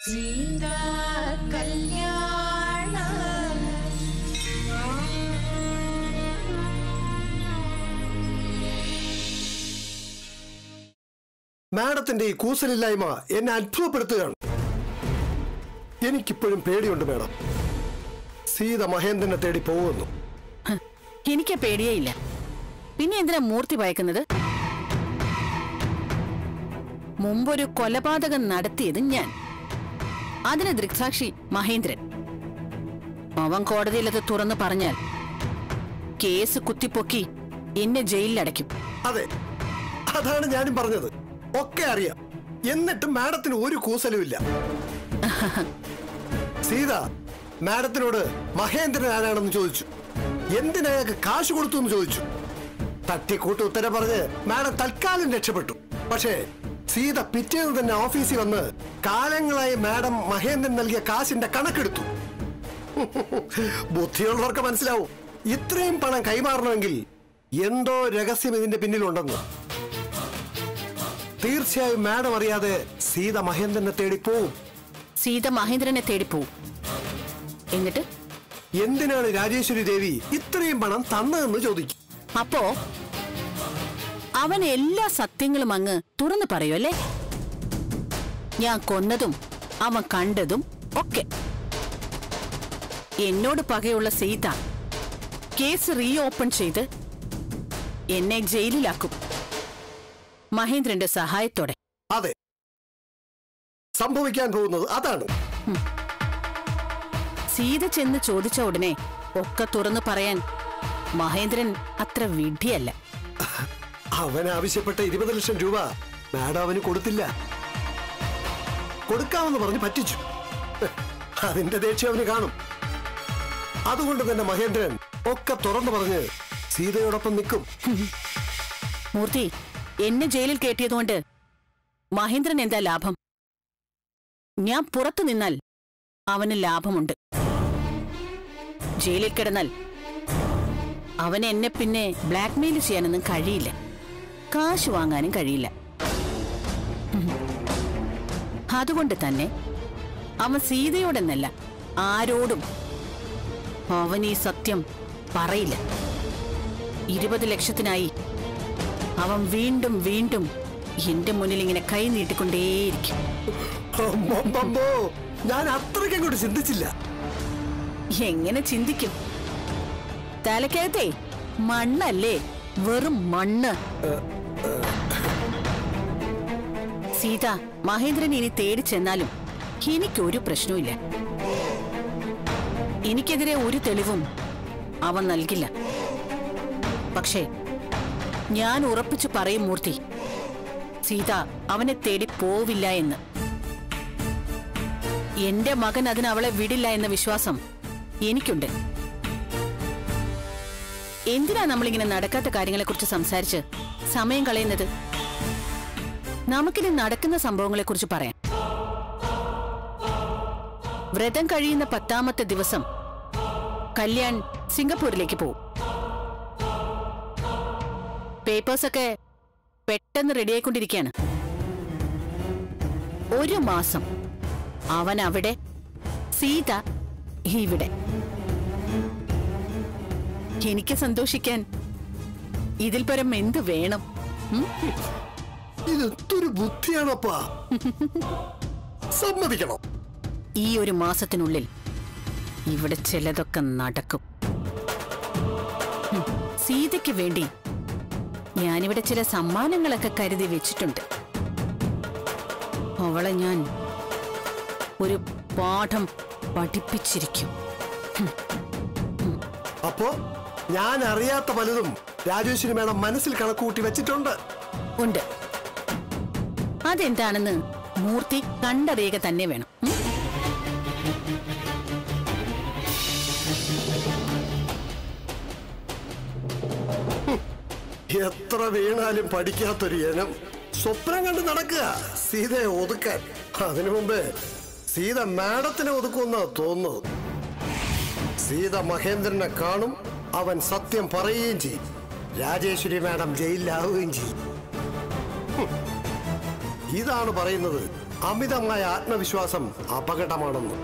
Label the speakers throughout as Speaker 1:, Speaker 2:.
Speaker 1: സീതാ കല്യാണ
Speaker 2: മാഡത്തിന്റെ ഈ കൂസലില്ലായ്മ എന്നെ അത്ഭുതപ്പെടുത്തുകയാണ് എനിക്കിപ്പോഴും പേടിയുണ്ട് മാഡം സീത മഹേന്ദ്രനെ തേടി പോകുന്നു
Speaker 3: ഹ്, എനിക്ക് പേടിയേ ഇല്ല പിന്നെ എന്തിനാ മൂർത്തി ഭയക്കുന്നത് മുമ്പൊരു കൊലപാതകം നടത്തിയത് ഞാൻ അതിന് ദൃക്സാക്ഷി മഹേന്ദ്രൻ അവൻ കോടതിയിലത് തുറന്നു പറഞ്ഞാൽ കേസ് കുത്തിപ്പൊക്കി എന്നെ ജയിലിലടയ്ക്കും
Speaker 2: അതെ അതാണ് ഞാനും പറഞ്ഞത് ഒക്കെ അറിയാം എന്നിട്ടും മാഡത്തിന് ഒരു കൂസലുമില്ല സീത മാഡത്തിനോട് മഹേന്ദ്രൻ ആരാണെന്ന് ചോദിച്ചു എന്തിനയാൾക്ക് കാശ് കൊടുത്തു എന്ന് ചോദിച്ചു തട്ടിക്കൂട്ട് ഉത്തരം പറഞ്ഞ് മാഡം തൽക്കാലം രക്ഷപ്പെട്ടു പക്ഷേ സീത പിറ്റേന്ന് തന്നെ ഓഫീസിൽ വന്ന് കാലങ്ങളായി മാഡം മഹേന്ദ്രൻ നൽകിയ കാശിന്റെ കണക്കെടുത്തു ബുദ്ധിയുള്ളവർക്ക് മനസ്സിലാവും ഇത്രയും പണം കൈമാറണമെങ്കിൽ എന്തോ രഹസ്യം ഇതിന്റെ പിന്നിലുണ്ടെന്ന് തീർച്ചയായും മാഡം അറിയാതെ സീത മഹേന്ദ്രനെ തേടി പോവും
Speaker 3: സീത മഹേന്ദ്രനെ തേടിപ്പോവും എന്നിട്ട്
Speaker 2: എന്തിനാണ് രാജേശ്വരി ദേവി ഇത്രയും പണം തന്നതെന്ന് ചോദിക്കും
Speaker 3: അപ്പോ അവൻ എല്ലാ സത്യങ്ങളും അങ്ങ് തുറന്നു പറയുമല്ലേ ഞാൻ കൊന്നതും അവൻ കണ്ടതും ഒക്കെ എന്നോട് പകയുള്ള സീത കേസ് റീ ഓപ്പൺ ചെയ്ത് എന്നെ ജയിലിലാക്കും മഹേന്ദ്രന്റെ സഹായത്തോടെ
Speaker 2: അതെ സംഭവിക്കാൻ പോകുന്നത് അതാണ്
Speaker 3: സീത ചെന്ന് ചോദിച്ച ഉടനെ ഒക്കെ തുറന്നു പറയാൻ മഹേന്ദ്രൻ അത്ര വിഡ്ഢിയല്ല
Speaker 2: അവൻ ആവശ്യപ്പെട്ട ഇരുപത് ലക്ഷം രൂപ മാഡം അവന് കൊടുത്തില്ല കൊടുക്കാമെന്ന് പറഞ്ഞ് പറ്റിച്ചു അതിന്റെ ദേഷ്യം അവന് കാണും അതുകൊണ്ട് തന്നെ മഹേന്ദ്രൻ ഒക്കെ തുറന്നു പറഞ്ഞ് സീതയോടൊപ്പം നിൽക്കും
Speaker 3: മൂർത്തി എന്നെ ജയിലിൽ കയറ്റിയതുകൊണ്ട് മഹേന്ദ്രൻ എന്താ ലാഭം ഞാൻ പുറത്തു നിന്നാൽ അവന് ലാഭമുണ്ട് ജയിലിൽ കിടന്നാൽ അവന് എന്നെ പിന്നെ ബ്ലാക്ക്മെയിൽ ചെയ്യാനൊന്നും കഴിയില്ല കാശ് വാങ്ങാനും കഴിയില്ല ഉം. അതുകൊണ്ട് തന്നെ അവൻ സീതയോടെന്നല്ല ആരോടും അവൻ ഈ സത്യം പറയില്ല ഇരുപത് ലക്ഷത്തിനായി അവൻ വീണ്ടും വീണ്ടും എന്റെ മുന്നിൽ ഇങ്ങനെ കൈ നീട്ടിക്കൊണ്ടേയിരിക്കും
Speaker 2: അമ്പമ്പമ്പോ, ഞാൻ അത്രയ്ക്ക് അങ്ങോട്ട് ചിന്തിച്ചില്ല
Speaker 3: എങ്ങനെ ചിന്തിക്കും തലക്കകത്തെ മണ്ണല്ലേ വെറും മണ്ണ് സീത മഹേന്ദ്രൻ ഇനി തേടി ചെന്നാലും എനിക്കൊരു പ്രശ്നവുമില്ല എനിക്കെതിരെ ഒരു തെളിവും അവൻ നൽകില്ല പക്ഷേ ഞാൻ ഉറപ്പിച്ചു പറയും മൂർത്തി സീത അവനെ തേടി പോവില്ല എന്ന് എന്റെ മകൻ അതിന് അവളെ വിടില്ല എന്ന വിശ്വാസം എനിക്കുണ്ട് എന്തിനാ നമ്മളിങ്ങനെ നടക്കാത്ത കാര്യങ്ങളെക്കുറിച്ച് സംസാരിച്ച് സമയം കളയുന്നത് നമുക്കിനി നടക്കുന്ന സംഭവങ്ങളെക്കുറിച്ച് പറയാം വ്രതം കഴിയുന്ന പത്താമത്തെ ദിവസം കല്യാൺ സിംഗപ്പൂരിലേക്ക് പോവും പേപ്പേഴ്സൊക്കെ പെട്ടെന്ന് റെഡിയായിക്കൊണ്ടിരിക്കുകയാണ് ഒരു മാസം അവൻ അവിടെ സീത ഇവിടെ എനിക്ക് സന്തോഷിക്കാൻ ഇതിൽ പരം എന്ത് വേണം ഉം?
Speaker 2: ഇതെന്തൊരു ബുദ്ധിയാണപ്പാ സമ്മതിക്കണം
Speaker 3: ഈ ഒരു മാസത്തിനുള്ളിൽ ഇവിടെ ചിലതൊക്കെ നടക്കും ഉം. സീതയ്ക്ക് വേണ്ടി ഞാനിവിടെ ചില സമ്മാനങ്ങളൊക്കെ കരുതി വെച്ചിട്ടുണ്ട് അവളെ ഞാൻ ഒരു പാഠം പഠിപ്പിച്ചിരിക്കും
Speaker 2: അപ്പോ ഞാൻ അറിയാത്ത പലതും രാജേശ്വരി മേഡം മനസ്സിൽ കണക്കുകൂട്ടി വെച്ചിട്ടുണ്ട്
Speaker 3: ഉണ്ട് അതെന്താണെന്ന് മൂർത്തി കണ്ടറിയുക തന്നെ വേണം ഉം?
Speaker 2: എത്ര വീണാലും പഠിക്കാത്തൊരു ഇനം സ്വപ്നം കണ്ട് നടക്കുക സീതയെ ഒതുക്കാൻ അതിനു മുമ്പ് സീത മാഡത്തിനെ ഒതുക്കുമെന്നാ തോന്നുന്നത് സീത മഹേന്ദ്രനെ കാണും അവൻ സത്യം പറയുകയും ചെയ്യും രാജേശ്വരി മാഡം ജയിലിലാവുകയും ചെയ്യും ഹും. ഇതാണ് പറയുന്നത് അമിതമായ ആത്മവിശ്വാസം അപകടമാണെന്ന്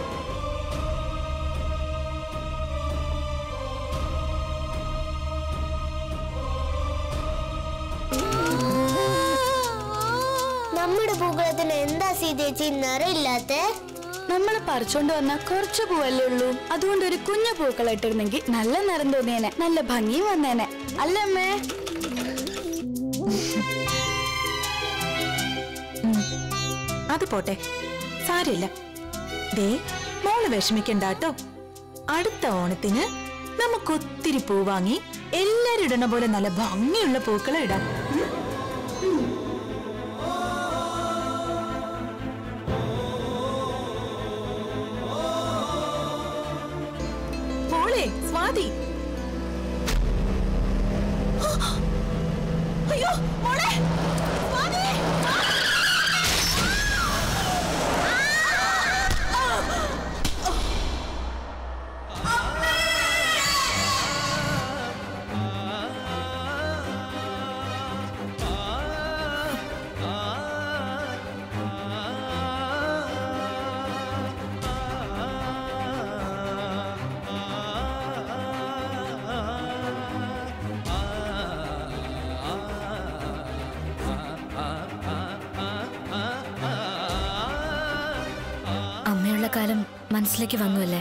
Speaker 1: നമ്മുടെ പൂക്കളത്തിന് എന്താ സീതേച്ചി നിറയില്ലാത്ത
Speaker 4: നമ്മൾ പറിച്ചോണ്ട് വന്ന കുറച്ച് പൂവല്ലേ ഉള്ളൂ അതുകൊണ്ട് ഒരു കുഞ്ഞു പൂക്കൾ ഇട്ടിരുന്നെങ്കിൽ നല്ല നിറം തോന്നിയേനെ നല്ല ഭംഗിയും വന്നേനെ അല്ലേ അമ്മേ
Speaker 5: അത് പോട്ടെ സാരില്ല ദേ മോള് വിഷമിക്കണ്ട കേട്ടോ അടുത്ത ഓണത്തിന് നമുക്ക് ഒത്തിരി പൂ വാങ്ങി എല്ലാരും ഇടണ പോലെ നല്ല ഭംഗിയുള്ള പൂക്കളെ ഇടാം മോളെ സ്വാതി അയ്യോ മോളെ സ്വാതി
Speaker 6: അമ്മയുള്ള കാലം മനസ്സിലേക്ക് വന്നുവല്ലേ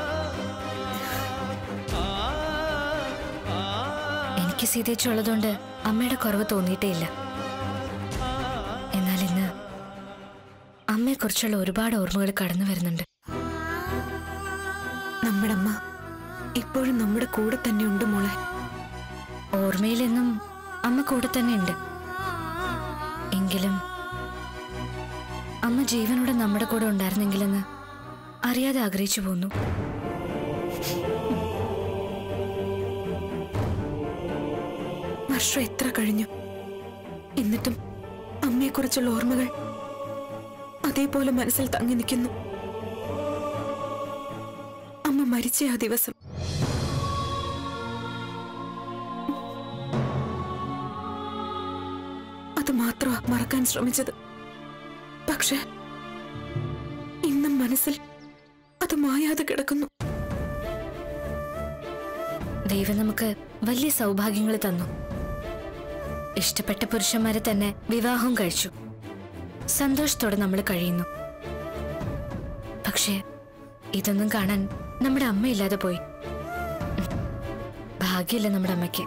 Speaker 6: എനിക്ക് സീതേച്ചുള്ളതുകൊണ്ട് അമ്മയുടെ കുറവ് തോന്നിയിട്ടേ ഇല്ല എന്നാൽ ഇന്ന് അമ്മയെക്കുറിച്ചുള്ള ഒരുപാട് ഓർമ്മകൾ കടന്നു വരുന്നുണ്ട്
Speaker 5: നമ്മുടെ അമ്മ ഇപ്പോഴും നമ്മുടെ കൂടെ തന്നെ ഉണ്ട് മോളെ
Speaker 6: ഓർമ്മയിലെന്നും അമ്മ കൂടെ തന്നെ ഉണ്ട് എങ്കിലും അമ്മ ജീവനോടെ നമ്മുടെ കൂടെ ഉണ്ടായിരുന്നെങ്കിലെന്ന് അറിയാതെ ആഗ്രഹിച്ചു പോന്നു
Speaker 5: വർഷം എത്ര കഴിഞ്ഞു എന്നിട്ടും അമ്മയെക്കുറിച്ചുള്ള ഓർമ്മകൾ അതേപോലെ മനസ്സിൽ തങ്ങി നിൽക്കുന്നു അമ്മ മരിച്ച ആ ദിവസം അത് മാത്രമാ മറക്കാൻ ശ്രമിച്ചത് പക്ഷെ ഇന്നും മനസ്സിൽ അത് മായാതെ കിടക്കുന്നു
Speaker 6: ദൈവം നമുക്ക് വലിയ സൗഭാഗ്യങ്ങൾ തന്നു ഇഷ്ടപ്പെട്ട പുരുഷന്മാരെ തന്നെ വിവാഹവും കഴിച്ചു സന്തോഷത്തോടെ നമ്മൾ കഴിയുന്നു പക്ഷേ ഇതൊന്നും കാണാൻ നമ്മുടെ അമ്മയില്ലാതെ പോയി ഉം. ഭാഗ്യമില്ല നമ്മുടെ അമ്മയ്ക്ക്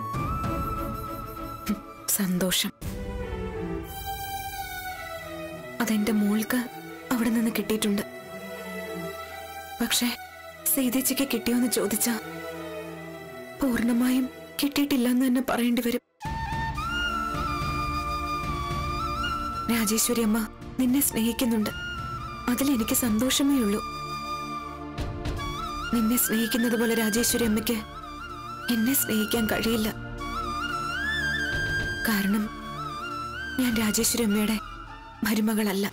Speaker 5: സന്തോഷം അതെന്റെ മോൾക്ക് അവിടെ നിന്ന് കിട്ടിയിട്ടുണ്ട് പക്ഷേ സീതേച്ചിക്ക് കിട്ടിയോന്ന് ചോദിച്ചാ പൂർണ്ണമായും കിട്ടിയിട്ടില്ല എന്ന് തന്നെ പറയേണ്ടി വരും രാജേശ്വരി അമ്മ നിന്നെ സ്നേഹിക്കുന്നുണ്ട് അതിലെനിക്ക് സന്തോഷമേ ഉള്ളൂ നിന്നെ സ്നേഹിക്കുന്നത് പോലെ രാജേശ്വരി അമ്മയ്ക്ക് എന്നെ സ്നേഹിക്കാൻ കഴിയില്ല കാരണം ഞാൻ രാജേശ്വരി അമ്മയുടെ മരുമകളല്ല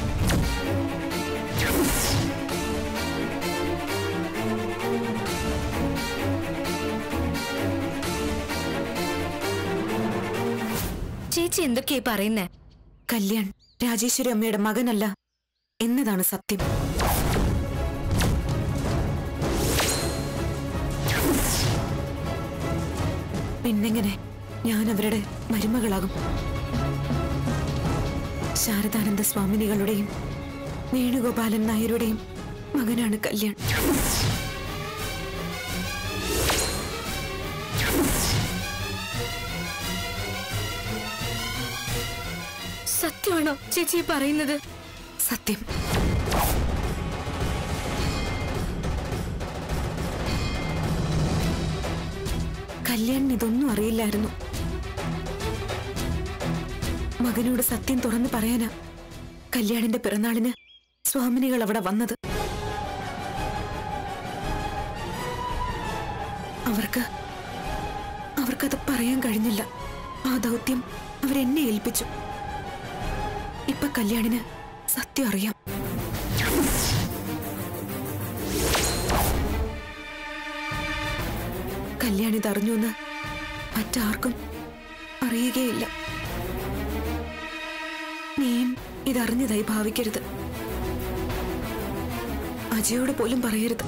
Speaker 6: ചേച്ചി എന്തൊക്കെയാ ഈ പറയുന്നേ
Speaker 5: കല്യാൺ രാജേശ്വരി അമ്മയുടെ മകനല്ല എന്നതാണ് സത്യം പിന്നെങ്ങനെ ഞാൻ അവരുടെ മരുമകളാകും ശാരദാനന്ദ സ്വാമിനികളുടെയും വേണുഗോപാലൻ നായരുടെയും മകനാണ് കല്യാൺ
Speaker 6: സത്യമാണോ ചേച്ചി ഈ പറയുന്നത്
Speaker 5: സത്യം കല്യാണിന് ഇതൊന്നും അറിയില്ലായിരുന്നു മകനോട് സത്യം തുറന്നു പറയാനാ കല്യാണിന്റെ പിറന്നാളിന് സ്വാമിനികൾ അവിടെ വന്നത് അവർക്ക് അവർക്കത് പറയാൻ കഴിഞ്ഞില്ല ആ ദൗത്യം അവരെന്നെ ഏൽപ്പിച്ചു ഇപ്പൊ കല്യാണിന് സത്യം അറിയാം കല്യാണി ഇതറിഞ്ഞു എന്ന് മറ്റാർക്കും അറിയുകയില്ല നീയും ഇതറിഞ്ഞതായി ഭാവിക്കരുത് അജയോട് പോലും പറയരുത്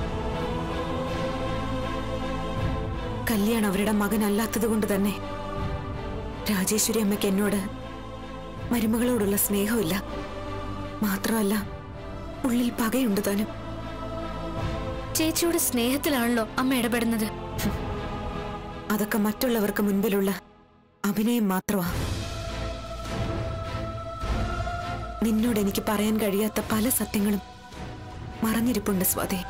Speaker 5: കല്യാൺ അവരുടെ മകനല്ലാത്തത് കൊണ്ട് തന്നെ രാജേശ്വരി അമ്മയ്ക്ക് എന്നോട് മരുമകളോടുള്ള സ്നേഹമില്ല മാത്രമല്ല ഉള്ളിൽ പകയുണ്ട് താനും
Speaker 6: ചേച്ചിയുടെ സ്നേഹത്തിലാണല്ലോ അമ്മ ഇടപെടുന്നത്
Speaker 5: അതൊക്കെ മറ്റുള്ളവർക്ക് മുൻപിലുള്ള അഭിനയം മാത്രമാ നിന്നോട് എനിക്ക് പറയാൻ കഴിയാത്ത പല സത്യങ്ങളും മറഞ്ഞിരിപ്പുണ്ട് സ്വാതി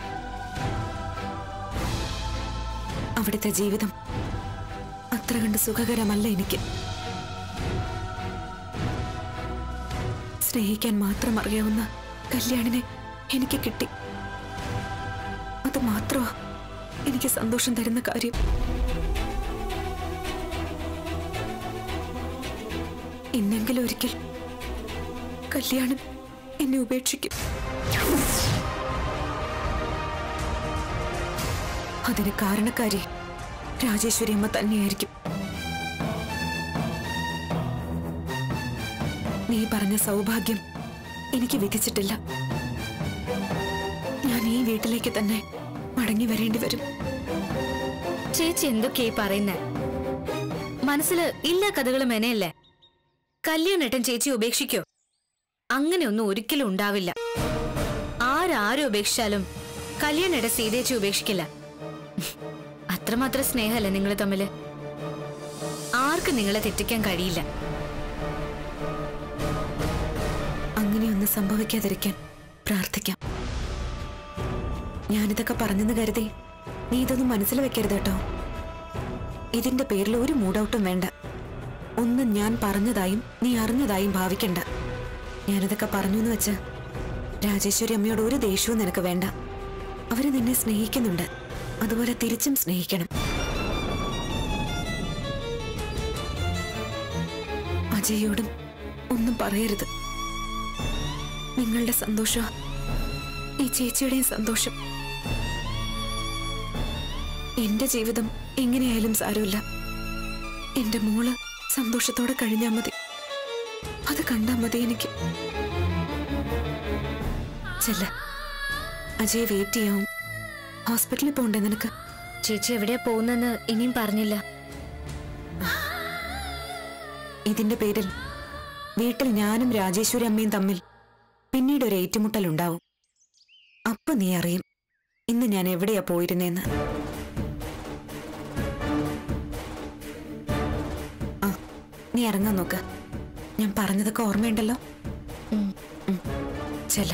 Speaker 5: അവിടുത്തെ ജീവിതം അത്ര കണ്ട് സുഖകരമല്ല എനിക്ക് സ്നേഹിക്കാൻ മാത്രം അറിയാവുന്ന കല്യാണിനെ എനിക്ക് കിട്ടി അത് മാത്രമാ എനിക്ക് സന്തോഷം തരുന്ന കാര്യം ഇന്നെങ്കിലും ഒരിക്കൽ കല്യാണം എന്നെ ഉപേക്ഷിക്കും അതിന് കാരണക്കാരി രാജേശ്വരി അമ്മ തന്നെയായിരിക്കും നീ പറഞ്ഞ സൗഭാഗ്യം എനിക്ക് വിധിച്ചിട്ടില്ല ഞാൻ ഈ വീട്ടിലേക്ക് തന്നെ മടങ്ങി വരേണ്ടി വരും
Speaker 6: ചേച്ചി എന്തൊക്കെയായി പറയുന്നേ മനസ്സില് ഇല്ലാ കഥകൾ മെനയല്ലേ കല്യാണേട്ടൻ ചേച്ചി ഉപേക്ഷിക്കോ അങ്ങനെയൊന്നും ഒരിക്കലും ഉണ്ടാവില്ല ആരാരും ഉപേക്ഷിച്ചാലും കല്യാണേട്ടൻ സീതേച്ചി ഉപേക്ഷിക്കില്ല അത്രമാത്രം സ്നേഹമല്ലേ നിങ്ങൾ തമ്മില് ആർക്കും നിങ്ങളെ തെറ്റിക്കാൻ കഴിയില്ല
Speaker 5: അങ്ങനെയൊന്നും സംഭവിക്കാതിരിക്കാൻ പ്രാർത്ഥിക്കാം ഞാനിതൊക്കെ പറഞ്ഞെന്ന് കരുതി നീ ഇതൊന്നും മനസ്സിൽ വെക്കരുത് കേട്ടോ ഇതിന്റെ പേരിൽ ഒരു മൂഡൌട്ടും വേണ്ട ഒന്നും ഞാൻ പറഞ്ഞതായും നീ അറിഞ്ഞതായും ഭാവിക്കണ്ട ഞാനിതൊക്കെ പറഞ്ഞു എന്ന് വെച്ച് രാജേശ്വരി അമ്മയോട് ഒരു ദേഷ്യവും നിനക്ക് വേണ്ട അവര് നിന്നെ സ്നേഹിക്കുന്നുണ്ട് അതുപോലെ തിരിച്ചും സ്നേഹിക്കണം അജയോടും ഒന്നും പറയരുത് നിങ്ങളുടെ സന്തോഷം ഈ ചേച്ചിയുടെയും സന്തോഷം എന്റെ ജീവിതം എങ്ങനെയായാലും സാരമില്ല എന്റെ മോള് സന്തോഷത്തോടെ കഴിഞ്ഞാൽ മതി അത് കണ്ടാ മതി എനിക്ക് ചെല്ല അജയ് വെയിറ്റ് ചെയ്യാവും ഹോസ്പിറ്റലിൽ പോണ്ടേ നിനക്ക്
Speaker 6: ചേച്ചി എവിടെയാ പോകുന്നെന്ന് ഇനിയും പറഞ്ഞില്ല
Speaker 5: ഇതിന്റെ പേരിൽ വീട്ടിൽ ഞാനും രാജേശ്വരി അമ്മയും തമ്മിൽ പിന്നീട് ഒരു ഏറ്റുമുട്ടൽ ഉണ്ടാവും അപ്പൊ നീ അറിയും ഇന്ന് ഞാൻ എവിടെയാ പോയിരുന്നേന്ന് ആ നീ ഇറങ്ങാൻ നോക്ക് ഞാൻ പറഞ്ഞതൊക്കെ ഓർമ്മയുണ്ടല്ലോ ഉം, ചെല്ല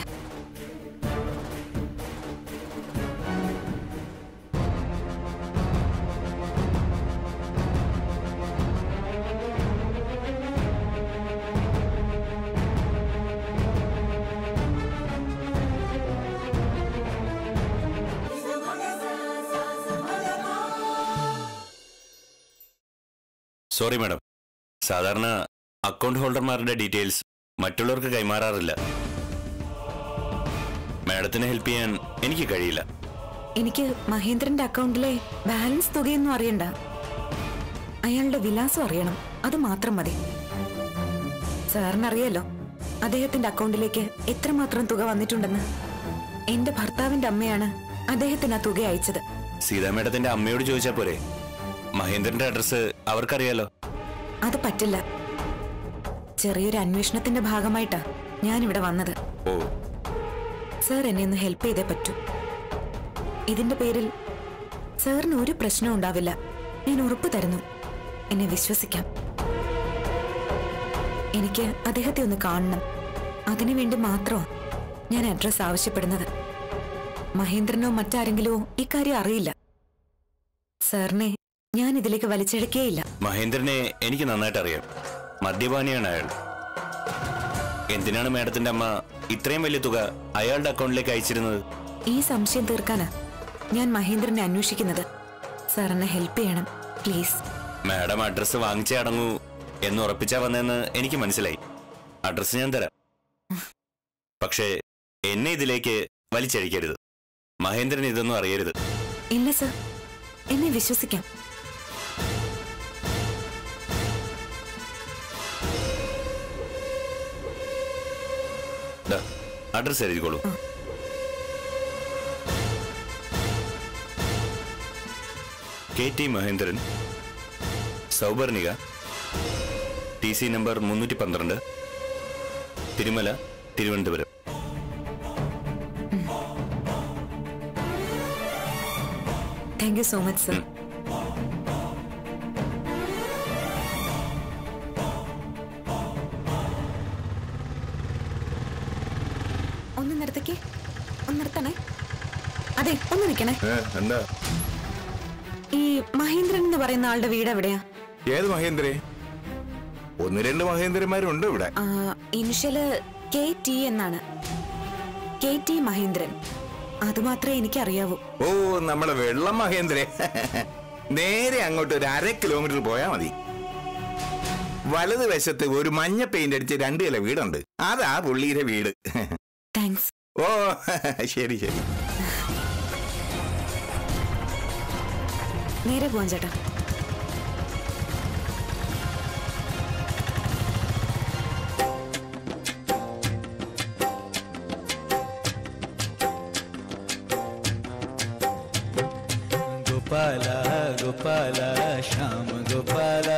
Speaker 7: സോറി മാഡം സാധാരണ അക്കൗണ്ട് ഹോൾഡർമാരുടെ ഡീറ്റെയിൽസ് മറ്റുള്ളവർക്ക് കൈമാറാറില്ല മാഡത്തിനെ ഹെൽപ്പ് ചെയ്യാൻ എനിക്ക് കഴിയില്ല
Speaker 5: എനിക്ക് മഹേന്ദ്രന്റെ അക്കൗണ്ടിലെ ബാലൻസ് തുകയൊന്നും അറിയണ്ട അയാളുടെ വിലാസം അറിയണം അത് മാത്രം മതി സാറിനറിയാലോ അദ്ദേഹത്തിന്റെ അക്കൗണ്ടിലേക്ക് എത്രമാത്രം തുക വന്നിട്ടുണ്ടെന്ന് എന്റെ ഭർത്താവിന്റെ അമ്മയാണ് അദ്ദേഹത്തിന് ആ തുക അയച്ചത്
Speaker 7: സീതാ മാഡത്തിന്റെ അമ്മയോട് ചോദിച്ചാൽ പോരെ മഹേന്ദ്രന്റെ അഡ്രസ്സ് അവർക്കറിയാലോ
Speaker 5: അത് പറ്റില്ല ചെറിയൊരു അന്വേഷണത്തിന്റെ ഭാഗമായിട്ടാ ഞാൻ ഇവിടെ വന്നത്
Speaker 7: ഓ
Speaker 5: സാർ എന്നെ ഒന്ന് ഹെൽപ്പ് ചെയ്തേ പറ്റൂ ഇതിന്റെ പേരിൽ സാറിന് ഒരു പ്രശ്നവും ഉണ്ടാവില്ല ഞാൻ ഉറപ്പ് തരുന്നു എന്നെ വിശ്വസിക്കാം എനിക്ക് അദ്ദേഹത്തെ ഒന്ന് കാണണം അതിനു വേണ്ടി മാത്രമോ ഞാൻ അഡ്രസ് ആവശ്യപ്പെടുന്നത് മഹേന്ദ്രനോ മറ്റാരെങ്കിലോ ഇക്കാര്യം അറിയില്ല സാറിനെ ഞാൻ ഇതിലേക്ക് വലിച്ചിഴക്കേയില്ല
Speaker 7: മഹേന്ദ്രനെ എനിക്ക് നന്നായിട്ട് അറിയാം മദ്യപാനിയാണ് അയാൾ എന്തിനാണ് മാഡത്തിന്റെ അമ്മ ഇത്രയും വലിയ തുക അയാളുടെ അക്കൗണ്ടിലേക്ക് അയച്ചിരുന്നത്
Speaker 5: ഈ സംശയം തീർക്കാനാ ഞാൻ മഹേന്ദ്രനെ അന്വേഷിക്കുന്നത് സാറിനെ ഹെൽപ്പ് ചെയ്യണം പ്ലീസ്
Speaker 7: മാഡം അഡ്രസ്സ് വാങ്ങിച്ചേ അടങ്ങൂ എന്ന് ഉറപ്പിച്ചാ വന്നതെന്ന് എനിക്ക് മനസ്സിലായി അഡ്രസ്സ് ഞാൻ തരാം പക്ഷേ എന്നെ ഇതിലേക്ക് വലിച്ചഴിക്കരുത് മഹേന്ദ്രൻ ഇതൊന്നും അറിയരുത്
Speaker 5: ഇല്ല സർ എന്നെ വിശ്വസിക്കാം
Speaker 7: അഡ്രസ് എഴുതിക്കോളൂ K T Mahendran Souparnika T C number മുന്നൂറ്റി പന്ത്രണ്ട് Thirumala Thiruvananthapuram
Speaker 8: thank you so much sir ഒന്ന് നിർത്തക്കേ ഒന്ന് നിർത്തണേ അതെ ഒന്ന് നിൽക്കണേ
Speaker 9: എന്താ
Speaker 8: ഈ മഹേന്ദ്രൻ എന്ന് പറയുന്ന ആളുടെ വീട് എവിടെയാ
Speaker 9: ഏത് മഹേന്ദ്രേ ഒന്ന് രണ്ട് മഹേന്ദ്രന്മാരുണ്ട് ഇവിടെ
Speaker 8: ആ, ഇനിഷ്യല് കെ ടി എന്നാണ് കെ ടി മഹേന്ദ്രൻ അത് മാത്രമേ എനിക്ക് അറിയാവൂ
Speaker 9: ഓ നമ്മുടെ വെള്ളം മഹേന്ദ്രേ നേരെ അങ്ങോട്ട് ഒരു അര കിലോമീറ്റർ പോയാ മതി വലത് വശത്ത് ഒരു മഞ്ഞ പെയിന്റ് അടിച്ച രണ്ട് കില വീടുണ്ട് അതാ പുള്ളിയുടെ വീട്
Speaker 8: താങ്ക്സ്
Speaker 9: ഓ ശരി ശരി
Speaker 8: നേരെ പോവാൻ ചേട്ടാ
Speaker 10: गोपाला गोपाला श्याम गोपाला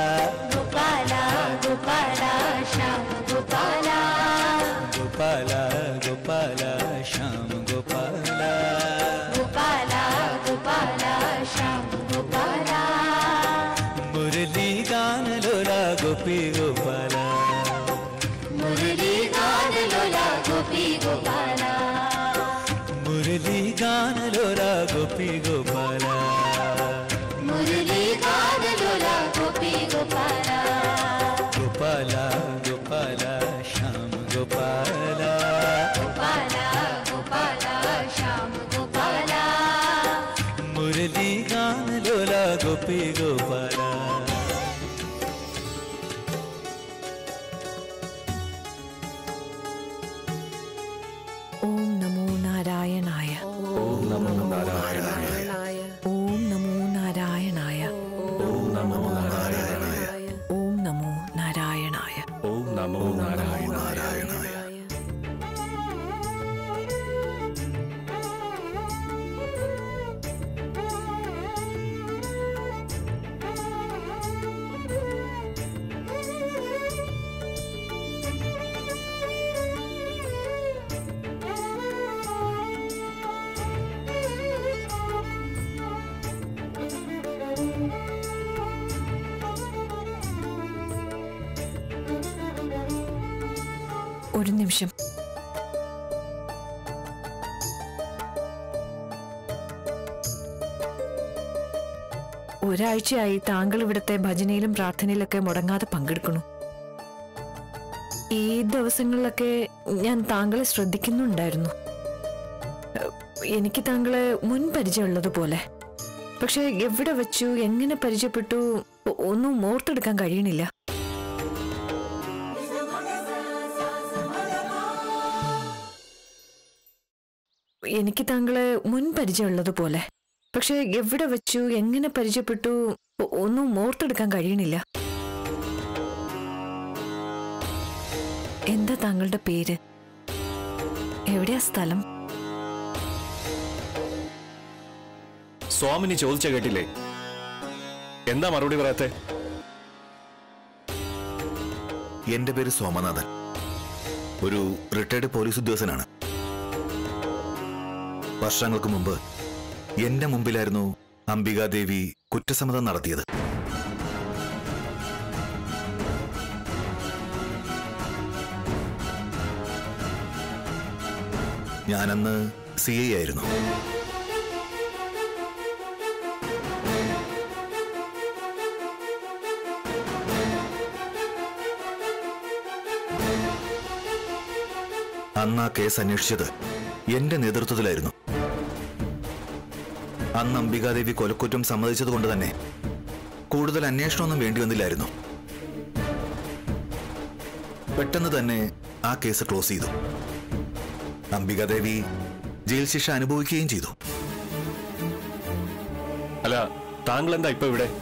Speaker 10: गोपाला गोपाला श्याम गोपाला मुरली गान लोला गोपी गोपाला मुरली गान लोला गोपी गोपाला गोपाला गोपाला श्याम गोपाला मुरली गान लोला गोपी गोपाला
Speaker 5: ഓം നമോ നാരായണായ ഓം നമോ നാരായണായ ഓം നമോ നാരായണായ ഓം നമോ നാരായണായ ഓം നമോ നാരായണായ
Speaker 10: ओम नमो नारायणाय
Speaker 5: ഒരു നിമിഷം ഒരാഴ്ചയായി താങ്കൾ ഇവിടുത്തെ ഭജനയിലും പ്രാർത്ഥനയിലൊക്കെ മുടങ്ങാതെ പങ്കെടുക്കണു ഈ ദിവസങ്ങളിലൊക്കെ ഞാൻ താങ്കളെ ശ്രദ്ധിക്കുന്നുണ്ടായിരുന്നു ഏഹ്, എനിക്ക് താങ്കളെ മുൻ പരിചയമുള്ളതുപോലെ പക്ഷെ എവിടെ വെച്ചു എങ്ങനെ പരിചയപ്പെട്ടു ഒ- ഒന്നും ഓർത്തെടുക്കാൻ കഴിയണില്ല എനിക്ക് താങ്കളെ മുൻ പരിചയമുള്ളതുപോലെ പക്ഷെ എവിടെ വെച്ചു എങ്ങനെ പരിചയപ്പെട്ടു ഒ- ഒന്നും ഓർത്തെടുക്കാൻ കഴിയണില്ല എന്താ താങ്കളുടെ പേര് എവിടെയാ സ്ഥലം
Speaker 11: സ്വാമിനി ചോദിച്ച കേട്ടില്ലേ എന്താ മറുപടി പറയാത്തെ
Speaker 9: എന്റെ പേര് സോമനാഥൻ ഒരു റിട്ടയർഡ് പോലീസ് ഉദ്യോഗസ്ഥനാണ് വർഷങ്ങൾക്ക് മുമ്പ് എന്റെ മുമ്പിലായിരുന്നു അംബികാദേവി കുറ്റസമ്മതം നടത്തിയത് ഞാനന്ന് സി ഐ ആയിരുന്നു അന്ന് ആ കേസ് അന്വേഷിച്ചത് എന്റെ നേതൃത്വത്തിലായിരുന്നു അന്ന് അംബികാദേവി കൊലക്കുറ്റം സമ്മതിച്ചതുകൊണ്ട് തന്നെ കൂടുതൽ അന്വേഷണമൊന്നും വേണ്ടി വന്നില്ലായിരുന്നു പെട്ടെന്ന് തന്നെ ആ കേസ് ക്ലോസ് ചെയ്തു അംബികാദേവി ജയിൽ ശിക്ഷ അനുഭവിക്കുകയും ചെയ്തു
Speaker 11: അല്ല താങ്കൾ എന്താ ഇപ്പൊ ഇവിടെ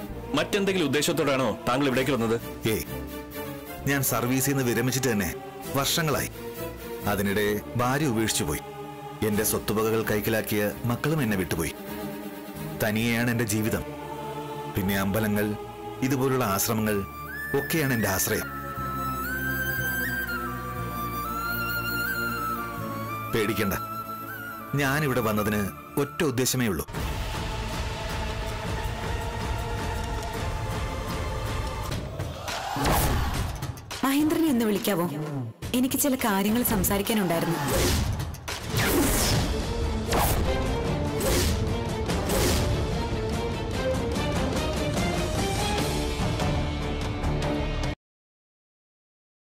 Speaker 11: മറ്റെന്തെങ്കിലും ഉദ്ദേശത്തോടാണോ താങ്കൾ ഇവിടേക്ക് വന്നത്
Speaker 9: ഏ ഞാൻ സർവീസിൽ നിന്ന് വിരമിച്ചിട്ട് തന്നെ
Speaker 12: വർഷങ്ങളായി അതിനിടെ ഭാര്യ ഉപേക്ഷിച്ചു പോയി എന്റെ സ്വത്തുവകകൾ കൈക്കലാക്കിയ മക്കളും എന്നെ വിട്ടുപോയി തനിയെയാണ് എന്റെ ജീവിതം പിന്നെ അമ്പലങ്ങൾ ഇതുപോലുള്ള ആശ്രമങ്ങൾ ഒക്കെയാണ് എന്റെ ആശ്രയം പേടിക്കണ്ട ഞാനിവിടെ വന്നതിന് ഒറ്റ ഉദ്ദേശമേ ഉള്ളൂ
Speaker 8: മഹേന്ദ്രനെ ഒന്ന് വിളിക്കാവോ എനിക്ക് ചില കാര്യങ്ങൾ സംസാരിക്കാനുണ്ടായിരുന്നു